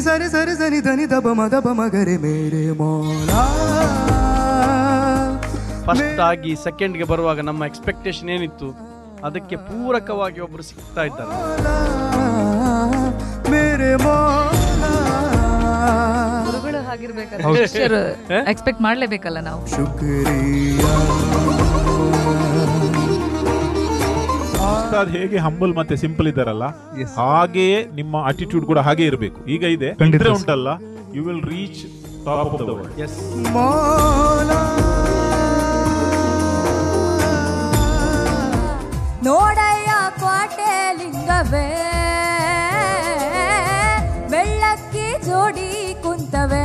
ಸರಿ ಸರಿ ಸನಿ ಧನಿ ದಬ ಮದ ಬ ಮಗರೆ ಮೇರೆ ಮೋಲಾ ಫಸ್ಟ್ ಆಗಿ ಸೆಕೆಂಡ್ಗೆ ಬರುವಾಗ ನಮ್ಮ ಎಕ್ಸ್ಪೆಕ್ಟೇಷನ್ ಏನಿತ್ತು ಅದಕ್ಕೆ ಪೂರಕವಾಗಿ ಒಬ್ರು ಸಿಗ್ತಾ ಇದ್ದಾರೆ ಮೇರೆ ಮೋಲಾ ಗುರುಗಳು ಹಾಗಿರ್ಬೇಕಾದ್ರೆ ಎಕ್ಸ್ಪೆಕ್ಟ್ ಮಾಡ್ಲೇಬೇಕಲ್ಲ ನಾವು ಶುಕ್ರಿಯಾ ಉಸ್ತಾದ್ ಹೇಗೆ ಹಂಬಲ್ ಮತ್ತೆ ಸಿಂಪಲ್ ಇದ್ದಾರಲ್ಲ ಹಾಗೆಯೇ ನಿಮ್ಮ ಅಟಿಟ್ಯೂಡ್ ಕೂಡ ಹಾಗೆ ಇರಬೇಕು ಈಗ ಇದೆ ಖಂಡಿತ ಇದ್ರೆ ಸರ್. ಉಂಟಲ್ಲ you will reach top of the world yes ಮೋಲಾ ನೋಡಯ್ಯ ಕೋಟೆ ಲಿಂಗವೇ ಬೆಳ್ಳಕ್ಕಿ ಜೋಡಿ ಕುಂತವೆ